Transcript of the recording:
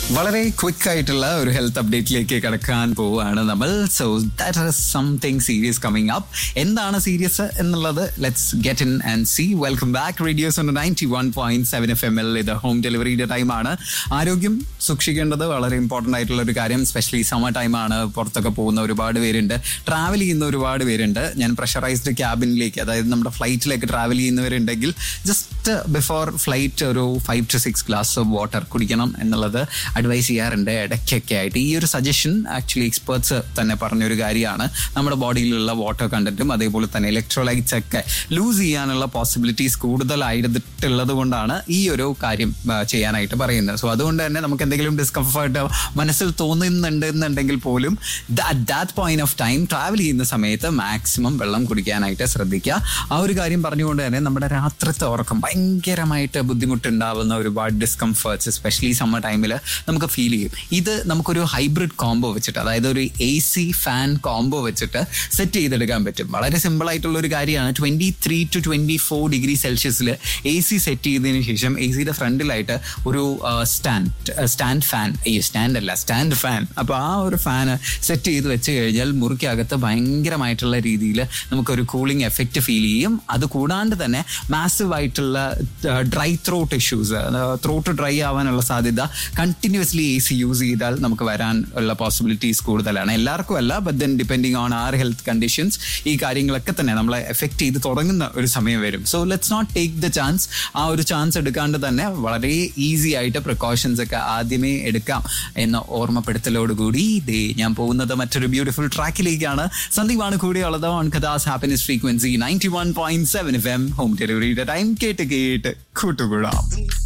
വളരെ ക്വിക്ക് ആയിട്ടുള്ള ഒരു ഹെൽത്ത് അപ്ഡേറ്റിലേക്ക് കിടക്കാൻ പോവുകയാണ് നമ്മൾ so that is something serious coming up എന്താണ് സീരിയസ് എന്നുള്ളത് let's get in and see welcome back radios ninety one point seven F M L ഇത് ഹോം ഡെലിവറിയുടെ ടൈമാണ് ആരോഗ്യം സൂക്ഷിക്കേണ്ടത് വളരെ ഇമ്പോർട്ടൻ്റ് ആയിട്ടുള്ള ഒരു കാര്യം സ്പെഷ്യലി സമ്മർ ടൈമാണ് പുറത്തൊക്കെ പോകുന്ന ഒരുപാട് പേരുണ്ട് ട്രാവൽ ചെയ്യുന്ന ഒരുപാട് പേരുണ്ട് ഞാൻ പ്രഷറൈസ്ഡ് ക്യാബിനിലേക്ക് അതായത് നമ്മുടെ ഫ്ലൈറ്റിലേക്ക് ട്രാവൽ ചെയ്യുന്നവരുണ്ടെങ്കിൽ ജസ്റ്റ് ബിഫോർ ഫ്ലൈറ്റ് ഒരു five two six glass of water കുടിക്കണം എന്നുള്ളത് അഡ്വൈസ് ചെയ്യാറുണ്ട് ഇടയ്ക്കൊക്കെ ആയിട്ട് ഈ ഒരു സജഷൻ ആക്ച്വലി എക്സ്പേർട്സ് തന്നെ പറഞ്ഞൊരു കാര്യമാണ് നമ്മുടെ ബോഡിയിലുള്ള വാട്ടർ കണ്ടന്റും അതേപോലെ തന്നെ ഇലക്ട്രോലൈറ്റ്സ് ഒക്കെ ലൂസ് ചെയ്യാനുള്ള പോസിബിലിറ്റീസ് കൂടുതലായിട്ടുള്ളത് കൊണ്ടാണ് ഈ ഒരു കാര്യം ആ, ചെയ്യാനായിട്ട് പറയുന്നത് സോ അതുകൊണ്ട് തന്നെ നമുക്ക് എന്തെങ്കിലും ഡിസ്കംഫർട്ട് മനസ്സിൽ തോന്നുന്നുണ്ട് എന്നുണ്ടെങ്കിൽ പോലും that point of time travel ചെയ്യുന്ന സമയത്ത് മാക്സിമം വെള്ളം കുടിക്കാനായിട്ട് ശ്രദ്ധിക്കുക ആ ഒരു കാര്യം പറഞ്ഞുകൊണ്ട് തന്നെ നമ്മുടെ രാത്രിത്തെ ഉറക്കം ഭയങ്കരമായിട്ട് ബുദ്ധിമുട്ടുണ്ടാവുന്ന ഒരുപാട് ഡിസ്കംഫേർട്സ് എസ്പെഷ്യലി സമ്മർ ടൈമിൽ നമുക്ക് ഫീൽ ചെയ്യും ഇത് നമുക്കൊരു ഹൈബ്രിഡ് കോംബോ വെച്ചിട്ട് അതായത് ഒരു എ സി ഫാൻ കോംബോ വെച്ചിട്ട് സെറ്റ് ചെയ്തെടുക്കാൻ പറ്റും വളരെ സിമ്പിൾ ആയിട്ടുള്ള ഒരു കാര്യമാണ് twenty three two twenty four degree സെൽഷ്യസിൽ എ സി സെറ്റ് ചെയ്തതിന് ശേഷം എ സിയുടെ ഫ്രണ്ടിലായിട്ട് ഒരു സ്റ്റാൻഡ് സ്റ്റാൻഡ് ഫാൻ ഈ സ്റ്റാൻഡ് അല്ല സ്റ്റാൻഡ് ഫാൻ അപ്പോൾ ആ ഒരു ഫാൻ സെറ്റ് ചെയ്ത് വെച്ച് കഴിഞ്ഞാൽ മുറിക്കകത്ത് ഭയങ്കരമായിട്ടുള്ള രീതിയിൽ നമുക്കൊരു കൂളിംഗ് എഫക്റ്റ് ഫീൽ ചെയ്യും അത് കൂടാണ്ട് തന്നെ മാസീവ് ആയിട്ടുള്ള dry throat issues throat dry ആവാനുള്ള സാധ്യത കണ്ടിന്യൂസ്ലി എ സി യൂസ് ചെയ്താൽ നമുക്ക് വരാൻ ഉള്ള പോസിബിലിറ്റീസ് കൂടുതലാണ് എല്ലാവർക്കും അല്ല but then depending on our health conditions ഈ കാര്യങ്ങളൊക്കെ തന്നെ നമ്മളെ എഫക്ട് ചെയ്ത് തുടങ്ങുന്ന ഒരു സമയം വരും so let's not take the chance ആ ഒരു ചാൻസ് എടുക്കാണ്ട് തന്നെ വളരെ ഈസി ആയിട്ട് പ്രിക്കോഷൻസ് ഒക്കെ ആദ്യമേ എടുക്കാം എന്ന ഓർമ്മപ്പെടുത്തലോടുകൂടി ദേ ഞാൻ പോകുന്നത് മറ്റൊരു ബ്യൂട്ടിഫുൾ ട്രാക്കിലേക്കാണ് സന്ദീപാണ് കൂടെയുള്ളത് ഓൺ കഥാസ് happiness frequency ninety one point seven F M home ഡെലിവറിയുടെ ടൈം കേട്ട് കേട്ട് കൂട്ടുകൂടാം